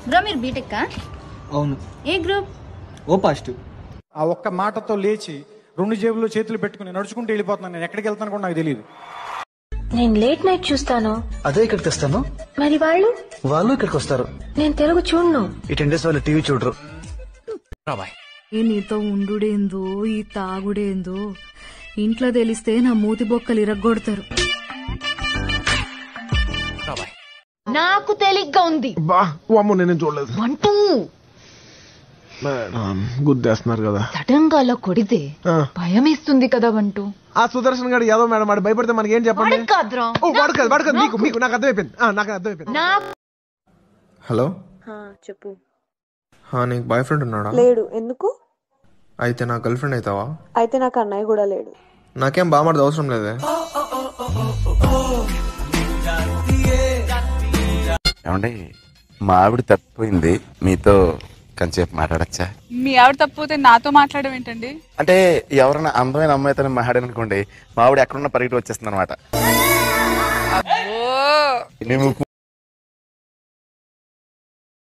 Bro మీరు BTech అవును ఏ group O positive ఆ ఒక్క మాటతో లేచి రెండు జేబుల్లో చేతులు పెట్టుకుని నడుచుకుంటూ వెళ్ళిపోతున్నాను నేను ఎక్కడికి వెళ్తాను కూడా నాకు తెలియదు నేను లేట్ నైట్ చూస్తాను అదే ఇక్కడికి తెస్తాను మరి వాళ్ళు వాళ్ళు ఇక్కడికి వస్తారు నేను తెలుగు చూడను ఈ టెన్ డేస్ వాళ్ళు టీవీ చూడరు ఏ నీతో ఉండుడేందో ఈ తాగుడేందో ఇంట్లో తెలిస్తే నా మూతి బొక్కలు ఇరగ్గొడతారు నాకు తేలిగ్గా ఉంది బా అమ్మో నేను చూడలేదు అంటూ మేడం గుద్దేస్తున్నారు కదా సడన్ గా అలా కొడితే భయం ఇస్తుంది కదా వంటూ ఆ సుదర్శన్ గారు యాదవ్ మేడం వాడు భయపడితే మనకి ఏం చెప్పండి వాడికి కాదురా. ఓ వాడు కాదు వాడు కాదు మీకు మీకు నాకు అర్థమైపోయింది ఆ, నాకు అర్థమైపోయింది నా హలో చెప్పు హా, నీకు బాయ్ ఫ్రెండ్ ఉన్నాడా లేడు ఎందుకు అయితే నా గర్ల్ ఫ్రెండ్ అవుతావా అయితే నాకు అన్నయ్య కూడా లేడు నాకేం బామర్ది అవసరం లేదే ఏమండి మా ఆవిడ తప్పిపోయింది మీతో కొంచెంసేపు మాట్లాడచ్చా మీ ఆవిడ తప్పిపోతే నాతో మాట్లాడడం ఏంటండి అంటే ఎవరైనా అందమైన అమ్మాయితో మాట్లాడనుకోండి మా ఆవిడ ఎక్కడున్నా పరిగెట్టి వచ్చేస్తుంది అనమాట